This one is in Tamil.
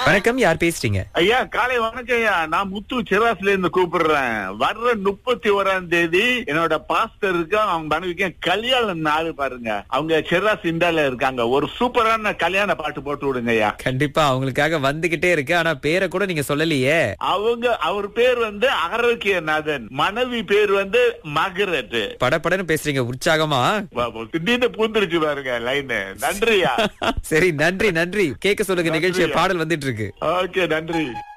வணக்கம் யார் பேசுறீங்க ஐயா காலை வணக்கம் ஐயா நான் முத்து சிராஸ்ல இருந்து கூப்பிடுறேன் வர்ற முப்பத்தி ஓராம் தேதி என்னோட பாஸ்டருக்கு அவங்க மனைவிக்கும் கல்யாண நாள் பாருங்க அவங்க சிராஸ் இண்டால இருக்காங்க ஒரு சூப்பரான கல்யாண பாட்டு போட்டு விடுங்க ஐயா கண்டிப்பா அவங்களுக்காக வந்துகிட்டே இருக்கு ஆனா பேரை கூட நீங்க சொல்லலையே அவங்க அவர் பேர் வந்து ஆரோக்கியநாதன் மனைவி பேர் வந்து மகரட் படபடன்னு பேசுறீங்க உற்சாகமா திடீர்னு பூந்துருச்சு பாருங்க லைன் நன்றியா சரி நன்றி நன்றி கேட்க சொல்லுங்க நிகழ்ச்சிய பாடல் வந்துட்டு இருக்கு ஓகே நன்றி